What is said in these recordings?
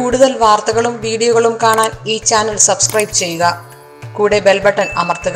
കൂടുതൽ വാർത്തകളും വീഡിയോകളും കാണാൻ ഈ ചാനൽ സബ്സ്ക്രൈബ് ചെയ്യുക കൂടെ ബെൽ ബട്ടൺ അമർത്തുക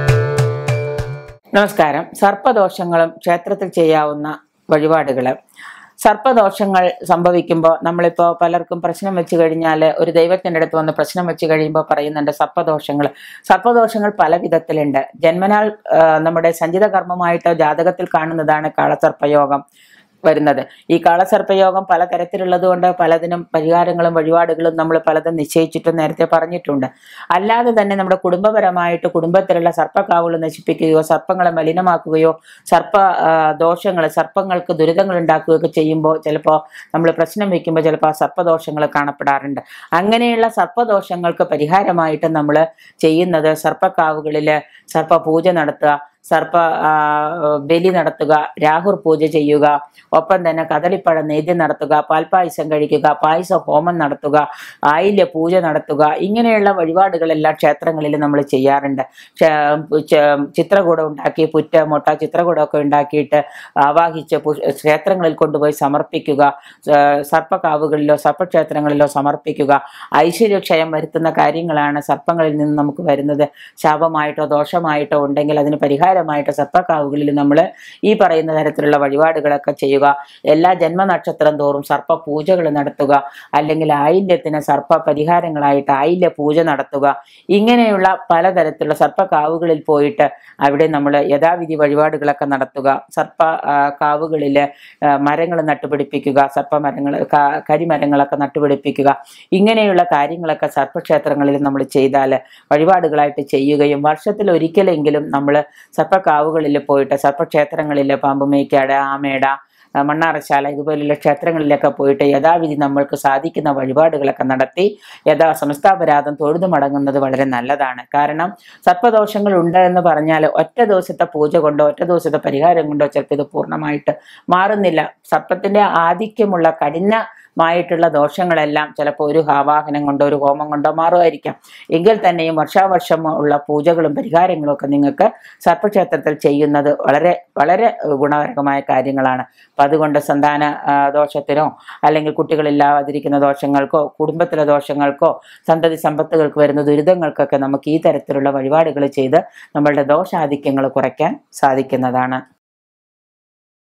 നമസ്കാരം സർപ്പദോഷങ്ങളും ക്ഷേത്രത്തിൽ ചെയ്യാവുന്ന വഴിപാടുകൾ സർപ്പദോഷങ്ങൾ സംഭവിക്കുമ്പോൾ നമ്മളിപ്പോൾ പലർക്കും പ്രശ്നം വെച്ച് കഴിഞ്ഞാൽ ഒരു ദൈവത്തിൻ്റെ അടുത്ത് വന്ന് പ്രശ്നം വെച്ച് കഴിയുമ്പോൾ പറയുന്നുണ്ട് സർപ്പദോഷങ്ങൾ സർപ്പദോഷങ്ങൾ പല വിധത്തിലുണ്ട് ജന്മനാൽ ആ, നമ്മുടെ സഞ്ചിത കർമ്മമായിട്ട് ജാതകത്തിൽ കാണുന്നതാണ് കാളസർപ്പയോഗം വരുന്നത് ഈ കാളസർപ്പയോഗം പലതരത്തിലുള്ളത് കൊണ്ട് പലതിനും പരിഹാരങ്ങളും വഴിപാടുകളും നമ്മൾ പലതും നിശ്ചയിച്ചിട്ടും നേരത്തെ പറഞ്ഞിട്ടുണ്ട് അല്ലാതെ തന്നെ നമ്മുടെ കുടുംബപരമായിട്ട് കുടുംബത്തിലുള്ള സർപ്പക്കാവുകൾ നശിപ്പിക്കുകയോ സർപ്പങ്ങളെ മലിനമാക്കുകയോ സർപ്പ ദോഷങ്ങൾ സർപ്പങ്ങൾക്ക് ദുരിതങ്ങൾ ഉണ്ടാക്കുകയൊക്കെ ചെയ്യുമ്പോൾ ചിലപ്പോൾ നമ്മൾ പ്രശ്നം വയ്ക്കുമ്പോൾ ചിലപ്പോൾ ആ സർപ്പദോഷങ്ങൾ കാണപ്പെടാറുണ്ട് അങ്ങനെയുള്ള സർപ്പദോഷങ്ങൾക്ക് പരിഹാരമായിട്ട് നമ്മൾ ചെയ്യുന്നത് സർപ്പക്കാവുകളിൽ സർപ്പ പൂജ നടത്തുക സർപ്പ ആ, ബലി നടത്തുക രാഹുർ പൂജ ചെയ്യുക ഒപ്പം തന്നെ കദളിപ്പഴ നേദ്യം നടത്തുക പാൽപ്പായസം കഴിക്കുക പായസ ഹോമം നടത്തുക ആയില്യ പൂജ നടത്തുക ഇങ്ങനെയുള്ള വഴിപാടുകളെല്ലാം ക്ഷേത്രങ്ങളിൽ നമ്മൾ ചെയ്യാറുണ്ട് ക്ഷേ- ച- ചിത്രകൂടം ഉണ്ടാക്കി പുറ്റ മുട്ട ചിത്രകൂടമൊക്കെ ഉണ്ടാക്കിയിട്ട് ആവാഹിച്ച് പു- ക്ഷേത്രങ്ങളിൽ കൊണ്ടുപോയി സമർപ്പിക്കുക ഏർ സർപ്പക്കാവുകളിലോ സർപ്പക്ഷേത്രങ്ങളിലോ സമർപ്പിക്കുക ഐശ്വര്യക്ഷയം വരുത്തുന്ന കാര്യങ്ങളാണ് സർപ്പങ്ങളിൽ നിന്ന് നമുക്ക് വരുന്നത് ശാപമായിട്ടോ ദോഷമായിട്ടോ ഉണ്ടെങ്കിൽ അതിന് പരിഹാരമായിട്ട് സർപ്പക്കാവുകളിൽ നമ്മൾ ഈ പറയുന്ന തരത്തിലുള്ള വഴിപാടുകളൊക്കെ ചെയ്യുക എല്ലാ ജന്മനക്ഷത്രം തോറും സർപ്പ പൂജകൾ നടത്തുക അല്ലെങ്കിൽ ആയില്യത്തിന് സർപ്പ പരിഹാരങ്ങളായിട്ട് ആയില്യ പൂജ നടത്തുക ഇങ്ങനെയുള്ള പലതരത്തിലുള്ള സർപ്പക്കാവുകളിൽ പോയിട്ട് അവിടെ നമ്മൾ യഥാവിധി വഴിപാടുകളൊക്കെ നടത്തുക സർപ്പ ആ, കാവുകളിൽ മരങ്ങൾ നട്ടുപിടിപ്പിക്കുക സർപ്പമരങ്ങൾ ക- കരിമരങ്ങളൊക്കെ നട്ടുപിടിപ്പിക്കുക ഇങ്ങനെയുള്ള കാര്യങ്ങളൊക്കെ സർപ്പക്ഷേത്രങ്ങളിൽ നമ്മൾ ചെയ്താൽ വഴിപാടുകളായിട്ട് ചെയ്യുകയും വർഷത്തിൽ ഒരിക്കലെങ്കിലും നമ്മൾ സർപ്പക്കാവുകളിൽ പോയിട്ട് സർപ്പക്ഷേത്രങ്ങളിൽ പാമ്പുമേക്കാട് ആമേട ആ, മണ്ണാറശാല ഇതുപോലുള്ള ക്ഷേത്രങ്ങളിലൊക്കെ പോയിട്ട് യഥാവിധി നമ്മൾക്ക് സാധിക്കുന്ന വഴിപാടുകളൊക്കെ നടത്തി യഥാ സമസ്താപരാധം തൊഴുതു മടങ്ങുന്നത് വളരെ നല്ലതാണ് കാരണം സർപ്പദോഷങ്ങൾ ഉണ്ട് എന്ന് പറഞ്ഞാൽ ഒറ്റ ദിവസത്തെ പൂജ കൊണ്ടോ ഒറ്റ ദിവസത്തെ പരിഹാരം കൊണ്ടോ ചിലപ്പോൾ ഇത് പൂർണ്ണമായിട്ട് മാറുന്നില്ല സർപ്പത്തിന്റെ ആധിക്യമുള്ള കഠിനമായിട്ടുള്ള ദോഷങ്ങളെല്ലാം ചിലപ്പോൾ ഒരു ആവാഹനം കൊണ്ടോ ഒരു ഹോമം കൊണ്ടോ മാറുമായിരിക്കാം എങ്കിൽ തന്നെയും വർഷാവർഷം ഉള്ള പൂജകളും പരിഹാരങ്ങളും ഒക്കെ നിങ്ങൾക്ക് സർപ്പക്ഷേത്രത്തിൽ ചെയ്യുന്നത് വളരെ വളരെ ഗുണകരമായ കാര്യങ്ങളാണ് അപ്പം അതുകൊണ്ട് സന്താന ആ, ദോഷത്തിനോ അല്ലെങ്കിൽ കുട്ടികളില്ലാതിരിക്കുന്ന ദോഷങ്ങൾക്കോ കുടുംബത്തിലെ ദോഷങ്ങൾക്കോ സന്തതി സമ്പത്തുകൾക്ക് വരുന്ന ദുരിതങ്ങൾക്കൊക്കെ നമുക്ക് ഈ തരത്തിലുള്ള വഴിപാടുകൾ ചെയ്ത് നമ്മളുടെ ദോഷാധിക്യങ്ങൾ കുറയ്ക്കാൻ സാധിക്കുന്നതാണ്